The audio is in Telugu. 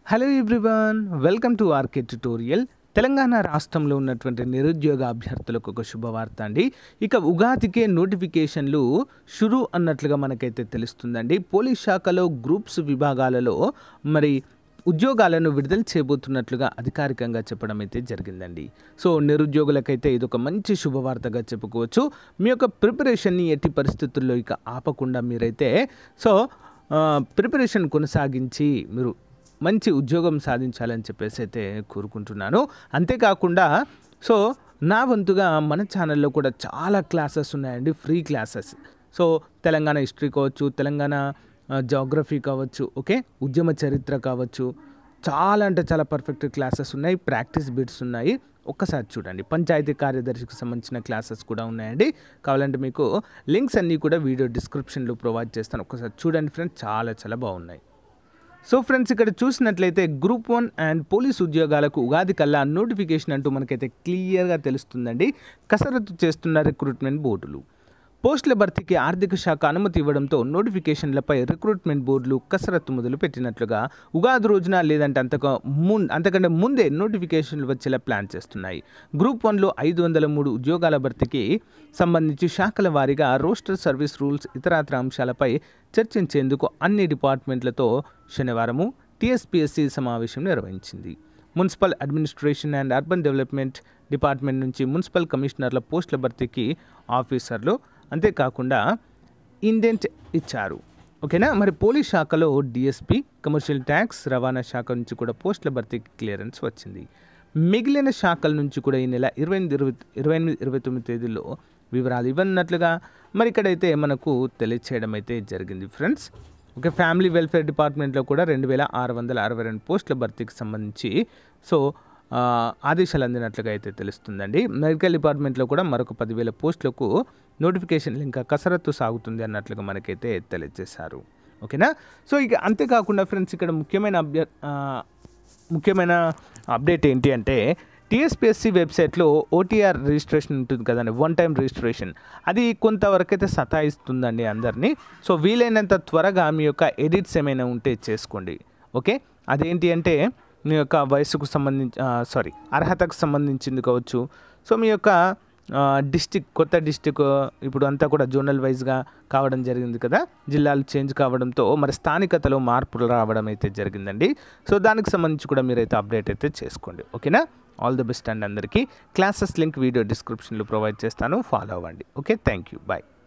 hello everyone welcome to RK tutorial Telangana రాష్ట్రంలో ఉన్నటువంటి నిరుద్యోగ అభ్యర్థులకు ఒక శుభవార్త అండి ఇక ఉగాదికే నోటిఫికేషన్లు షురు అన్నట్లుగా మనకైతే తెలుస్తుందండి పోలీస్ శాఖలో గ్రూప్స్ విభాగాలలో మరి ఉద్యోగాలను విడుదల చేయబోతున్నట్లుగా అధికారికంగా చెప్పడం అయితే జరిగిందండి సో నిరుద్యోగులకైతే ఇది ఒక మంచి శుభవార్తగా చెప్పుకోవచ్చు మీ యొక్క ప్రిపరేషన్ని ఎట్టి పరిస్థితుల్లో ఇక ఆపకుండా మీరైతే సో ప్రిపరేషన్ కొనసాగించి మీరు మంచి ఉద్యోగం సాధించాలని చెప్పేసి అయితే కోరుకుంటున్నాను అంతేకాకుండా సో నా వంతుగా మన ఛానల్లో కూడా చాలా క్లాసెస్ ఉన్నాయండి free classes so Telangana history కావచ్చు తెలంగాణ జాగ్రఫీ కావచ్చు ఓకే ఉద్యమ చరిత్ర కావచ్చు చాలా అంటే చాలా పర్ఫెక్ట్ క్లాసెస్ ఉన్నాయి ప్రాక్టీస్ బిట్స్ ఉన్నాయి ఒక్కసారి చూడండి పంచాయతీ కార్యదర్శికి సంబంధించిన క్లాసెస్ కూడా ఉన్నాయండి కావాలంటే మీకు లింక్స్ అన్నీ కూడా వీడియో డిస్క్రిప్షన్లో ప్రొవైడ్ చేస్తాను ఒక్కసారి చూడండి ఫ్రెండ్స్ చాలా చాలా బాగున్నాయి సో ఫ్రెండ్స్ ఇక్కడ చూసినట్లయితే గ్రూప్ వన్ అండ్ పోలీస్ ఉద్యోగాలకు ఉగాది కల్లా నోటిఫికేషన్ అంటూ మనకైతే క్లియర్గా తెలుస్తుందండి కసరత్తు చేస్తున్న రిక్రూట్మెంట్ బోర్డులు పోస్టుల భర్తీకి ఆర్థిక శాఖ అనుమతి ఇవ్వడంతో నోటిఫికేషన్లపై రిక్రూట్మెంట్ బోర్డులు కసరత్తు మొదలు పెట్టినట్లుగా ఉగాది రోజున లేదంటే అంతకు ముం అంతకంటే ముందే నోటిఫికేషన్లు వచ్చేలా ప్లాన్ చేస్తున్నాయి గ్రూప్ వన్లో ఐదు వందల మూడు ఉద్యోగాల భర్తీకి సంబంధించి శాఖల వారీగా రోస్టర్ సర్వీస్ రూల్స్ ఇతరాతర అంశాలపై చర్చించేందుకు అన్ని డిపార్ట్మెంట్లతో శనివారము టీఎస్పీఎస్సీ సమావేశం నిర్వహించింది municipal administration and urban development department నుంచి మున్సిపల్ కమిషనర్ల పోస్టుల భర్తీకి ఆఫీసర్లు అంతేకాకుండా ఇండెంట్ ఇచ్చారు ఓకేనా మరి పోలీస్ శాఖలో డిఎస్పి కమర్షియల్ ట్యాక్స్ రవాణా శాఖ నుంచి కూడా పోస్టుల భర్తీకి క్లియరెన్స్ వచ్చింది మిగిలిన శాఖల నుంచి కూడా ఈ నెల ఇరవై ఎనిమిది ఇరవై ఇరవై ఎనిమిది ఇరవై తొమ్మిది తేదీల్లో వివరాలు ఇవ్వనున్నట్లుగా మరి ఇక్కడైతే మనకు తెలియచేయడం అయితే జరిగింది ఫ్రెండ్స్ ఓకే ఫ్యామిలీ వెల్ఫేర్ డిపార్ట్మెంట్లో కూడా రెండు వేల ఆరు వందల అరవై రెండు పోస్టుల భర్తీకి సంబంధించి సో ఆ, ఆదేశాలు అందినట్లుగా అయితే తెలుస్తుందండి మెడికల్ డిపార్ట్మెంట్లో కూడా మరొక పదివేల పోస్టులకు నోటిఫికేషన్లు ఇంకా కసరత్తు సాగుతుంది అన్నట్లుగా మనకైతే తెలియజేశారు ఓకేనా సో ఇక అంతేకాకుండా ఫ్రెండ్స్ ఇక్కడ ముఖ్యమైన అభ్య ఆ, ముఖ్యమైన అప్డేట్ ఏంటి అంటే టీఎస్పిఎస్సి వెబ్సైట్లో ఓటీఆర్ రిజిస్ట్రేషన్ ఉంటుంది కదండి వన్ టైం రిజిస్ట్రేషన్ అది కొంతవరకు అయితే సతాయిస్తుందండి అందరినీ సో వీలైనంత త్వరగా మీ యొక్క ఎడిట్స్ ఏమైనా ఉంటే చేసుకోండి ఓకే అదేంటి అంటే మీ యొక్క వయసుకు సంబంధించి సారీ అర్హతకు సంబంధించింది కావచ్చు సో మీ యొక్క డిస్టిక్ కొత్త డిస్టిక్ ఇప్పుడు అంతా కూడా జోనల్ వైజ్గా కావడం జరిగింది కదా జిల్లాలు చేంజ్ కావడంతో మరి స్థానికతలో మార్పులు రావడం అయితే జరిగిందండి సో దానికి సంబంధించి కూడా మీరైతే అప్డేట్ అయితే చేసుకోండి ఓకేనా ఆల్ ది బెస్ట్ అండి అందరికీ క్లాసెస్ లింక్ వీడియో డిస్క్రిప్షన్లో ప్రొవైడ్ చేస్తాను ఫాలో అవ్వండి ఓకే థ్యాంక్ యూ బాయ్